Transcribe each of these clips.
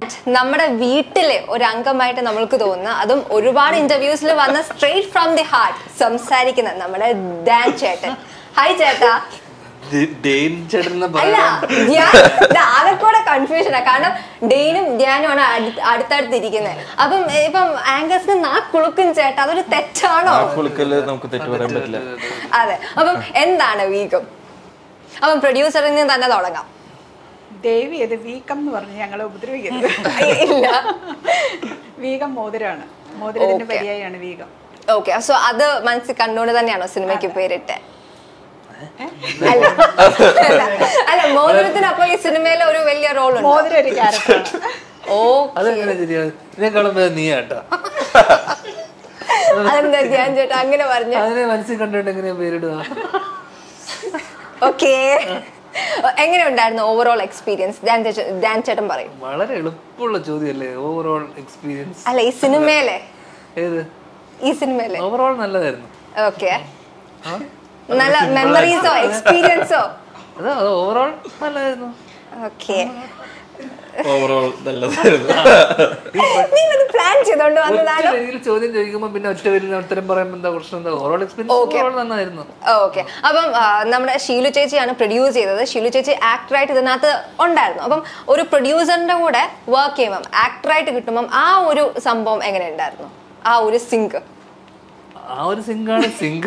നമ്മുടെ വീട്ടിലെ ഒരു അംഗമായിട്ട് നമ്മൾക്ക് തോന്നുന്ന അതും ഒരുപാട് ഇന്റർവ്യൂസിൽ വന്ന സ്ട്രേറ്റ് ഫ്രം ദി ഹാർട്ട് സംസാരിക്കുന്ന നമ്മുടെ ഡാൻ ചേട്ടൻ ഹായ് ചേട്ടാ ഡെയിൻ ചേട്ടൻ എന്ന് അല്ല പറയാൻ ഞാൻ ഇത് ആകെക്കൂടെ കൺഫ്യൂഷനാ കാരണം ഡെയിനും ധ്യാനുമാണ് അടുത്ത് അടുത്തടുത്തിരിക്കുന്നത് അപ്പം ഇപ്പം ആങ്കേഴ്സിന് നാ കുളുക്കും ചേട്ടാ അതൊരു തെറ്റാണോ കുളിക്കല് നമുക്ക് തെറ്റ് പറയാൻ പറ്റില്ല അതെ അപ്പം എന്താണ് വീക്കം അപ്പം പ്രൊഡ്യൂസറിൽ നിന്ന് തന്നെ തുടങ്ങാം ദേവി ഇത് വീക്കം എന്ന് പറഞ്ഞ് ഞങ്ങളെ ഉപദ്രവിക്കരുത് ഇല്ല വീകം മോതിരാണ് മോതിരത്തിന്റെ Okay. പര്യായാണ് വീകം ഓക്കെ സോ അത് മനസ്സിൽ കണ്ടുകൊണ്ട് തന്നെയാണോ സിനിമയ്ക്ക് പേരിട്ട് അല്ല അല്ല മോതിരത്തിന് അപ്പൊ ഈ സിനിമയിലെ ഒരു വലിയ റോൾ ഉണ്ട് മോതിരം ഒരു ക്യാരക്ടറാണ് ഓ അതെങ്ങനെ ശരിയാണ് ഇതിനേക്കാളും ഭേദം നീ കേട്ടോ അതെന്താ ധ്യാൻ ചേട്ടാ അങ്ങനെ പറഞ്ഞു അതിനെ മനസ്സിൽ കണ്ടിട്ട് എങ്ങനെയാ പേരിടുക ഓക്കെ എങ്ങനെ ഉണ്ടായിരുന്നു ഓവറോൾ എക്സ്പീരിയൻസ് ധ്യാൻ ചേച്ചൻ ധ്യാൻ ചേട്ടൻ പറയും വളരെ എളുപ്പമുള്ള ചോദ്യമല്ലേ ഓവറോൾ എക്സ്പീരിയൻസ് അല്ല ഈ സിനിമയിലെ ഏത് ഈ സിനിമയിലെ ഓവറോൾ നല്ലതായിരുന്നു ഓക്കെ നല്ല മെമ്മറീസോ എക്സ്പീരിയൻസോ അത് ഓവറോൾ നല്ലതായിരുന്നു ഓക്കെ ഓവറോൾ നല്ലതായിരുന്നു നിങ്ങളത് പ്ലാൻ ചെയ്തോണ്ട് വന്നതാണോ ഒറ്റ രീതിയിൽ ചോദ്യം ചോദിക്കുമ്പോൾ പിന്നെ ഒറ്റ വലിയ ഉത്തരം പറയുമ്പോൾ എന്താ പ്രശ്നം എന്താ ഓവറോൾ എക്സ്പീരിയൻസ് ഓവറോൾ നന്നായിരുന്നു ഓക്കെ അപ്പം ആ, നമ്മുടെ ഷീലു ചേച്ചിയാണ് പ്രൊഡ്യൂസ് ചെയ്തത് ഷീലു ചേച്ചി ആക്ടറായിട്ട് ഇതിനകത്ത് ഉണ്ടായിരുന്നു അപ്പം ഒരു പ്രൊഡ്യൂസറിന്റെ കൂടെ വർക്ക് ചെയ്യുമ്പം ആക്ടറായിട്ട് കിട്ടുമ്പം ആ ഒരു സംഭവം എങ്ങനെ ഉണ്ടായിരുന്നു ആ ഒരു സിങ്ക് ആ ഒരു സിങ്കാണ് സിങ്ക്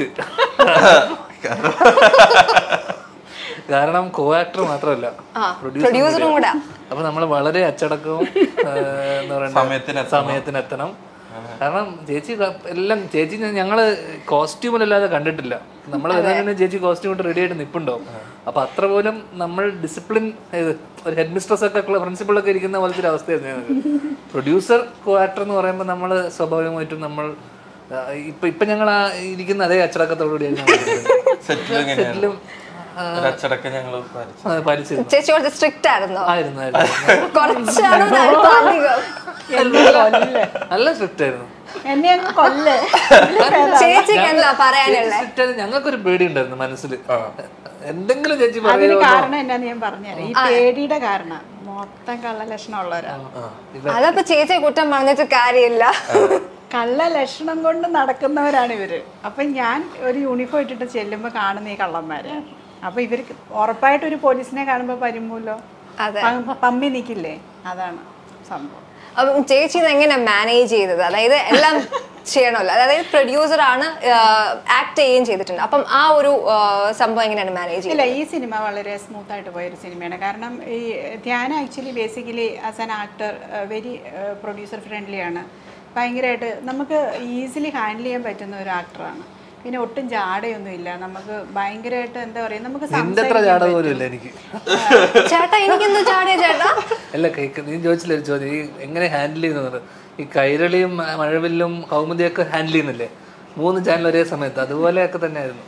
കാരണം കോ ആക്ടർ മാത്രമല്ല ആ, producer ഉം കൂടെ. അപ്പൊ നമ്മൾ വളരെ അച്ചടക്കവും ആ, എന്താ പറയണ്ടേ, സമയത്തിനെത്തണം. സമയത്തിനെത്തണം കാരണം ചേച്ചി ക- എല്ലാം ചേച്ചി ഞ- ഞങ്ങള് കോസ്റ്റ്യൂമിലല്ലാതെ കണ്ടിട്ടില്ല നമ്മൾ തന്നെ ചേച്ചി കോസ്റ്റ്യൂം ഇട്ട് റെഡി ആയിട്ട് നിപ്പുണ്ടാവും അപ്പൊ അത്ര പോലും നമ്മൾ ഡിസിപ്ലിൻ ഒരു ഹെഡ് മിസ്ട്രസ് ഒക്കെ പ്രിൻസിപ്പൾ ഒക്കെ ഇരിക്കുന്ന പോലത്തെ ഒരു അവസ്ഥയായിരുന്നു ഞങ്ങൾക്ക് പ്രൊഡ്യൂസർ കോ ആക്ടർ എന്ന് പറയുമ്പോൾ നമ്മൾ സ്വാഭാവികമായിട്ടും നമ്മൾ ആ, ഇപ്പൊ ഇപ്പൊ ഞങ്ങൾ ആ ഇരിക്കുന്ന അതേ അച്ചടക്കത്തോടുകൂടിയാണ് സെറ്റിൽ എങ്ങനെയാണ് സെറ്റിലും ഒരു അച്ചടക്കം ഞങ്ങൾ പാലിച്ചു പാലിച്ചിരുന്നു ചേച്ചി കുറച്ച് സ്ട്രിക്റ്റ് ആയിരുന്നോ ആയിരുന്നു ആയിരുന്നു കുറച്ചാണോ അല്പം അധികം എന്നെ കൊല്ല് നല്ല സ്ട്രിക്റ്റ് ആയിരുന്നു എന്നെ അങ്ങ് കൊല്ല് ചേച്ചിക്ക് എന്താ പറയാനുള്ളത് strict ആയിരുന്നു. ഞങ്ങൾക്കൊരു പേടി ഉണ്ടായിരുന്നു മനസ്സിൽ എന്തെങ്കിലും ചേച്ചി അതിന് പറയുമോ കാരണം എന്നാന്ന് ഞാൻ പറഞ്ഞുതരാം ഈ പേടിയുടെ കാരണം മൊത്തം കള്ള ലക്ഷണം ഉള്ളവരാണ് അതപ്പോ ചേച്ചിയെ കുറ്റം പറഞ്ഞിട്ട് കാര്യമില്ല കള്ള ലക്ഷണം കൊണ്ട് നടക്കുന്നവരാണ് ഇവര് അപ്പൊ ഞാൻ ഒരു യൂണിഫോം ഇട്ടിട്ട് ചെല്ലുമ്പോ കാണുന്ന ഈ കള്ളന്മാര് അപ്പൊ ഇവർക്ക് ഉറപ്പായിട്ട് ഒരു പോലീസിനെ കാണുമ്പോ വരുമല്ലോ അതെ. പ- പമ്മി നിക്കില്ലേ അതാണ് സംഭവം അപ്പം ചേച്ചി ഇത് എങ്ങനെ മാനേജ് ചെയ്തത് അതായത് എല്ലാം ചെയ്യണമല്ലോ അതായത് പ്രൊഡ്യൂസർ ആണ് ആക്ട് ചെയ്യുകയും ചെയ്തിട്ടുണ്ട് അപ്പം ആ ഒരു ആ, സംഭവം എങ്ങനെയാണ് മാനേജ് ഇല്ല ചെയ്തത് ഈ സിനിമ വളരെ സ്മൂത്ത് ആയിട്ട് പോയൊരു സിനിമയാണ് കാരണം ഈ ധ്യാന actually basically as an actor very producer friendly ആണ് ഭയങ്കരമായിട്ട് നമുക്ക് ഈസിലി ഹാൻഡിൽ ചെയ്യാൻ പറ്റുന്ന ഒരു ആക്ടറാണ് പിന്നെ ഒട്ടും ജാടയൊന്നും ഇല്ല നമുക്ക് ഭയങ്കരമായിട്ട് എന്താ പറയുക നമുക്ക് നിന്റെ അത്ര സംസാരിക്കാൻ ജാട പറ്റും. പോലും ഇല്ല എനിക്ക് ചേട്ടാ എനിക്കെന്തോ ചാടിയ ചേട്ടാ അല്ല കേക്ക് നീ ചോദിച്ചില്ല ഒരു ചോദ്യം ഈ എങ്ങനെ ഹാൻഡിൽ ചെയ്യുന്നത് ഈ കൈരളിയും മ- മഴവില്ലും കൗമുദിയൊക്കെ ഹാൻഡിൽ ചെയ്യുന്നില്ലേ മൂന്ന് ചാനൽ ഒരേ സമയത്ത് അതുപോലെയൊക്കെ തന്നെയായിരുന്നു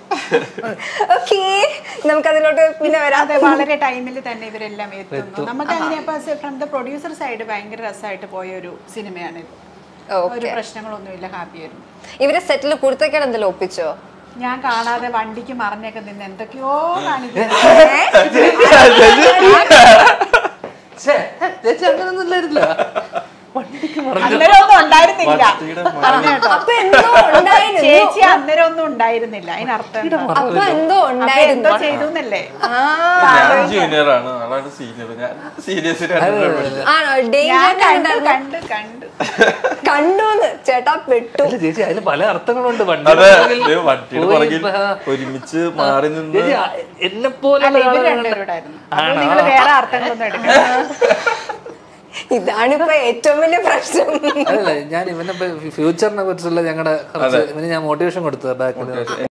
ഓക്കേ നമുക്ക് അതിലോട്ട് പിന്നെ വരാം അതെ വളരെ ടൈമിൽ തന്നെ ഇവരെല്ലാം എത്തുന്നു നമുക്ക് അങ്ങനെ അപ്പൊ ഫ്രം ദ പ്രൊഡ്യൂസർ സൈഡ് ഭയങ്കര രസമായിട്ട് പോയ ഒരു സിനിമയാണ് ഇത് ഒരു ഓക്കെ പ്രശ്നങ്ങളൊന്നുമില്ല ഹാപ്പി ആയിരുന്നു ഇവരെ സെറ്റിൽ കുടുത്തക്കേട് എന്തെങ്കിലും ഒപ്പിച്ചോ ഞാൻ കാണാതെ വണ്ടിക്ക് മറിഞ്ഞൊക്കെ നിന്ന് എന്തൊക്കെയോ കാണിക്കുന്നു ഛേ, ചേച്ചി അങ്ങനൊന്നും ഇല്ലായിരുന്നില്ല വണ്ടിക്ക് മറന്നു അന്നേരം ഒന്നും ഉണ്ടായിരുന്നില്ല വണ്ടിയുടെ പറഞ്ഞു കേട്ടോ. അപ്പൊ എന്തോ ഉണ്ടായിരുന്നു ചേച്ചി അന്നേരം ഒന്നും ഉണ്ടായിരുന്നില്ല അതിനർത്ഥം എന്താ? അപ്പൊ എന്തോ അപ്പൊ ഉണ്ടായിരുന്നു എന്തോ ചെയ്തു എന്നല്ലേ ഞാൻ ജൂനിയർ ആണ് ആളാണ് സീനിയർ ഞാൻ സീരിയസ് ആണോ ഞാൻ ഡേഞ്ചർ കണ്ടു കണ്ടു കണ്ടു കണ്ടുന്ന് ചേട്ടാ പെട്ടു അല്ല ചേച്ചി അതിൽ പല അർത്ഥങ്ങളുണ്ട് വണ്ടി അതെ പുറകിൽ ദേ വണ്ടിയുടെ പോയി പുറകിൽ ഇപ്പൊ, ആ, ഒരുമിച്ച് മാറി നിന്ന് ചേച്ചി എന്നെ പോലെ അല്ല ഇവര് രണ്ടുപേരോടായിരുന്നു അപ്പൊ നിങ്ങൾ വേറെ അർത്ഥങ്ങളൊന്നും എടുക്കണം ഇതാണിപ്പോ ഏറ്റവും വലിയ പ്രശ്നം അല്ല ഞാൻ ഇവനെ ഫ്യൂച്ചറിനെ കുറിച്ചുള്ള ഞങ്ങളുടെ കുറച്ച് ഇവന് ഞാൻ മോട്ടിവേഷൻ കൊടുത്തത് ബാക്കിൽ